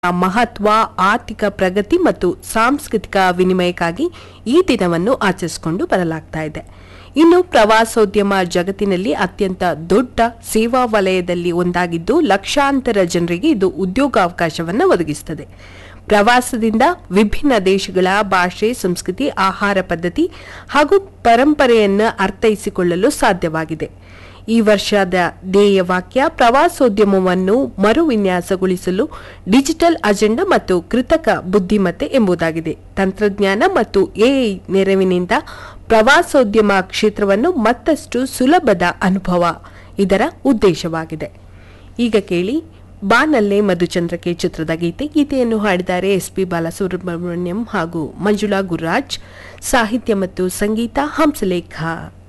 ಮಹತ್ವ ಆರ್ಥಿಕ ಪ್ರಗತಿ ಮತ್ತು ಸಾಂಸ್ಕೃತಿಕ ವಿನಿಮಯಕ್ಕಾಗಿ ಈ ದಿನವನ್ನು ಆಚರಿಸಿಕೊಂಡು ಬರಲಾಗ್ತಾ ಇದೆ ಇನ್ನು ಪ್ರವಾಸೋದ್ಯಮ ಜಗತ್ತಿನಲ್ಲಿ ಅತ್ಯಂತ ದೊಡ್ಡ ಸೇವಾ ವಲಯದಲ್ಲಿ ಒಂದಾಗಿದ್ದು ಲಕ್ಷಾಂತರ ಜನರಿಗೆ ಇದು ಉದ್ಯೋಗಾವಕಾಶವನ್ನು ಒದಗಿಸುತ್ತದೆ ಪ್ರವಾಸದಿಂದ ವಿಭಿನ್ನ ದೇಶಗಳ ಭಾಷೆ ಸಂಸ್ಕೃತಿ ಆಹಾರ ಪದ್ಧತಿ ಹಾಗೂ ಪರಂಪರೆಯನ್ನು ಅರ್ಥೈಸಿಕೊಳ್ಳಲು ಸಾಧ್ಯವಾಗಿದೆ ಈ ವರ್ಷದ ಧ್ಯೇಯ ವಾಕ್ಯ ಪ್ರವಾಸೋದ್ಯಮವನ್ನು ಮರುವಿನ್ಯಾಸಗೊಳಿಸಲು ಡಿಜಿಟಲ್ ಅಜೆಂಡಾ ಮತ್ತು ಕೃತಕ ಬುದ್ಧಿಮತ್ತೆ ಎಂಬುದಾಗಿದೆ ತಂತ್ರಜ್ಞಾನ ಮತ್ತು ಎಐ ನೆರವಿನಿಂದ ಪ್ರವಾಸೋದ್ಯಮ ಕ್ಷೇತ್ರವನ್ನು ಮತ್ತಷ್ಟು ಸುಲಭದ ಅನುಭವ ಇದರ ಉದ್ದೇಶವಾಗಿದೆ ಈಗ ಕೇಳಿ ಬಾನಲ್ಲೇ ಮಧುಚಂದ್ರಕೆ ಚಿತ್ರದ ಗೀತೆ ಗೀತೆಯನ್ನು ಹಾಡಿದ್ದಾರೆ ಎಸ್ ಪಿ ಬಾಲಸುಬ್ರಹ್ಮಣ್ಯಂ ಹಾಗೂ ಮಂಜುಳಾ ಗುರುರಾಜ್ ಸಾಹಿತ್ಯ ಮತ್ತು ಸಂಗೀತ ಹಂಸಲೇಖ